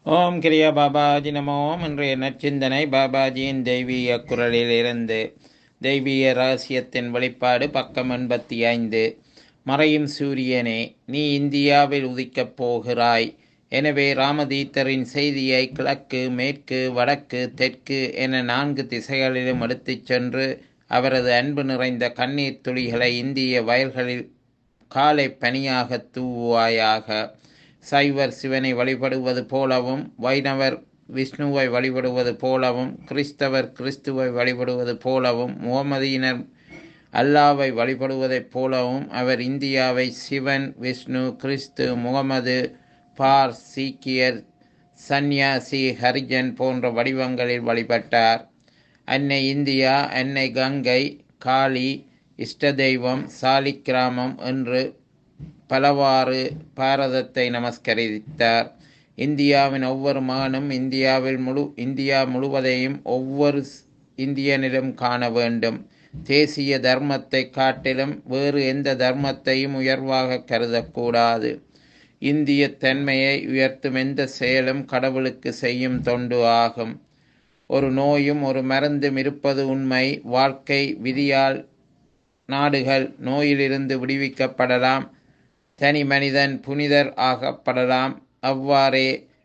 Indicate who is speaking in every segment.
Speaker 1: ஓம் கிரியா பாபாஜி நமோம் இன்றைய நற்சிந்தனை பாபாஜியின் தெய்வீக குரலிலிருந்து தெய்வீக ரகசியத்தின் வெளிப்பாடு பக்கம் எண்பத்தி ஐந்து மறையும் சூரியனே நீ இந்தியாவில் உதிக்கப் போகிறாய் எனவே ராமதீத்தரின் செய்தியை கிழக்கு மேற்கு வடக்கு தெற்கு என நான்கு திசைகளிலும் எடுத்துச் சென்று அவரது அன்பு நிறைந்த கண்ணீர் துளிகளை இந்திய வயல்களில் காலை பனியாக தூவாயாக சைவர் சிவனை வழிபடுவது போலவும் வைணவர் விஷ்ணுவை வழிபடுவது போலவும் கிறிஸ்தவர் கிறிஸ்துவை வழிபடுவது போலவும் முகமதியினர் அல்லாவை வழிபடுவதைப் போலவும் அவர் இந்தியாவை சிவன் விஷ்ணு கிறிஸ்து முகமது பார் சீக்கியர் சந்நியாசி ஹரிஜன் போன்ற வடிவங்களில் வழிபட்டார் அன்னை இந்தியா அன்னை கங்கை காளி இஷ்ட தெய்வம் சாலிக்கிராமம் என்று பலவாறு பாரதத்தை நமஸ்கரித்தார் இந்தியாவின் ஒவ்வொரு மகனும் இந்தியாவில் முழு இந்தியா முழுவதையும் ஒவ்வொரு இந்தியனிலும் காண வேண்டும் தேசிய தர்மத்தை காட்டிலும் வேறு எந்த தர்மத்தையும் உயர்வாக கருதக்கூடாது இந்திய தன்மையை உயர்த்தும் எந்த செயலும் கடவுளுக்கு செய்யும் தொண்டு ஆகும் ஒரு நோயும் ஒரு மருந்தும் இருப்பது உண்மை வாழ்க்கை விதியால் நாடுகள் நோயிலிருந்து விடுவிக்கப்படலாம் தனி மனிதன் புனிதர் ஆகப்படலாம் அவ்வாறே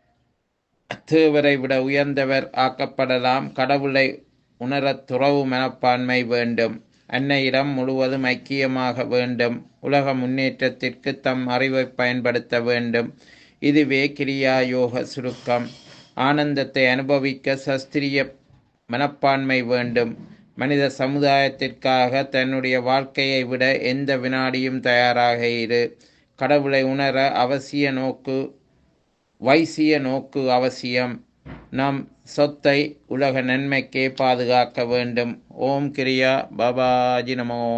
Speaker 1: தேவரை விட உயர்ந்தவர் ஆக்கப்படலாம் கடவுளை உணரத் துறவு மனப்பான்மை வேண்டும் அன்னையிடம் முழுவதும் ஐக்கியமாக வேண்டும் உலக முன்னேற்றத்திற்கு தம் அறிவை பயன்படுத்த வேண்டும் இதுவே கிரியா யோக சுருக்கம் ஆனந்தத்தை அனுபவிக்க சஸ்திரிய மனப்பான்மை வேண்டும் மனித சமுதாயத்திற்காக தன்னுடைய வாழ்க்கையை விட எந்த வினாடியும் தயாராக இரு கடவுளை உணர அவசிய நோக்கு வைசிய நோக்கு அவசியம் நம் சொத்தை உலக நன்மைக்கே பாதுகாக்க வேண்டும் ஓம் கிரியா பாபாஜி நமோ